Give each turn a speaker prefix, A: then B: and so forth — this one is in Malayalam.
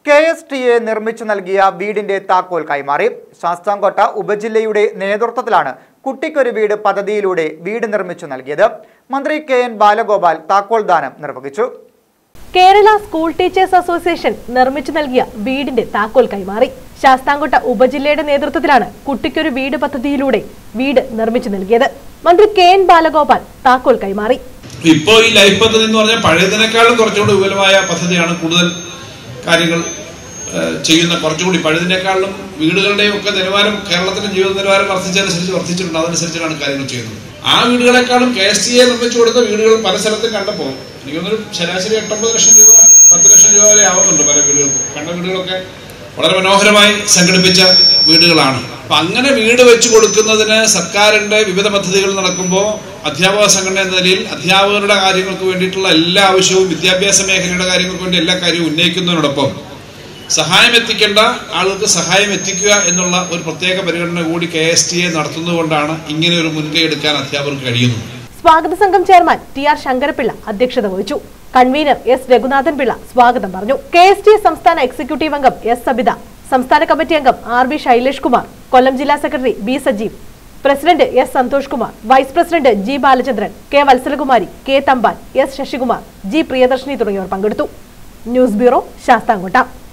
A: കെ എസ് ടി എ നിർമ്മിച്ചു നൽകിയ വീടിന്റെ താക്കോൽ കൈമാറി ശാസ്താംകോട്ട ഉപജില്ലയുടെ നേതൃത്വത്തിലാണ് കുട്ടിക്കൊരു വീട് പദ്ധതിയിലൂടെ വീട് നിർമ്മിച്ചു നൽകിയത് മന്ത്രി കെ എൻ ബാലഗോപാൽ താക്കോൽ ദാനം നിർവഹിച്ചു
B: കേരള സ്കൂൾ ടീച്ചേഴ്സ് അസോസിയേഷൻ നിർമ്മിച്ചു നൽകിയ വീടിന്റെ താക്കോൽ കൈമാറി ശാസ്താംകോട്ട ഉപജില്ലയുടെ നേതൃത്വത്തിലാണ് കുട്ടിക്കൊരു വീട് പദ്ധതിയിലൂടെ വീട് നിർമ്മിച്ചു നൽകിയത് മന്ത്രി കെ എൻ ബാലഗോപാൽ താക്കോൽ കൈമാറി
C: ഇപ്പോൾ ഈ ലൈഫ് പദ്ധതി എന്ന് പറഞ്ഞാൽ പഴയതിനേക്കാളും കുറച്ചുകൂടി വിപുലമായ പദ്ധതിയാണ് കൂടുതൽ കാര്യങ്ങൾ ഏഹ്, ചെയ്യുന്ന കുറച്ചുകൂടി പഴയതിനേക്കാളും വീടുകളുടെയും ഒക്കെ നിലവാരം കേരളത്തിലെ ജീവിത നിലവാരം വർദ്ധിച്ചതനുസരിച്ച് വർദ്ധിച്ചിട്ടുണ്ട് അതനുസരിച്ചാണ് കാര്യങ്ങൾ ചെയ്യുന്നത് ആ വീടുകളെക്കാളും കെ എസ് ടി എ നിർമ്മിച്ചു കൊടുത്ത വീടുകൾ പല സ്ഥലത്തും കണ്ടപ്പോൾ എനിക്ക് തോന്നുന്നു ശരാശരി എട്ടൊമ്പത് ലക്ഷം രൂപ പത്ത് ലക്ഷം രൂപ വരെ ആവുന്നുണ്ട് പല വീടുകൾക്കും കണ്ട വീടുകളൊക്കെ വളരെ മനോഹരമായി സംഘടിപ്പിച്ച വീടുകളാണ് അപ്പൊ അങ്ങനെ വീട് വെച്ച് കൊടുക്കുന്നതിന് സർക്കാരിന്റെ വിവിധ പദ്ധതികൾ നടക്കുമ്പോൾ അധ്യാപക സംഘടന എന്ന നിലയിൽ അധ്യാപകരുടെ കാര്യങ്ങൾക്ക് വേണ്ടിയിട്ടുള്ള എല്ലാ ആവശ്യവും വിദ്യാഭ്യാസ മേഖലയുടെ കാര്യങ്ങൾക്ക് വേണ്ടി എല്ലാ കാര്യവും ഉന്നയിക്കുന്നതിനോടൊപ്പം സഹായം എത്തിക്കേണ്ട ആളുകൾക്ക് സഹായം എത്തിക്കുക എന്നുള്ള ഒരു പ്രത്യേക പരിഗണന കൂടി കെ എസ് ടി എ നടത്തുന്നതുകൊണ്ടാണ് ഇങ്ങനെ ഒരു മുൻകൈ എടുക്കാൻ അധ്യാപകർക്ക് കഴിയുന്നത്
B: സ്വാഗത സംഘം ചെയർമാൻ ടി ആർ ശങ്കരപിള്ള അധ്യക്ഷത വഹിച്ചു കൺവീനർ എസ് രഘുനാഥൻ പിള്ള സ്വാഗതം പറഞ്ഞു കെ എസ് ടി സംസ്ഥാന എക്സിക്യൂട്ടീവ് അംഗം എസ് സബിത സംസ്ഥാന കമ്മിറ്റി അംഗം ആർ ബി ശൈലേഷ് കുമാർ കൊല്ലം ജില്ലാ secretary B Sajeev president S Santhosh Kumar vice president G Balachandran K Vatsalakumari K Thampan S Sasikumar G Priyadarshini തുടങ്ങിയവർ പങ്കെടുത്തു ന്യൂസ് ബ്യൂറോ ശാസ്താംകോട്ട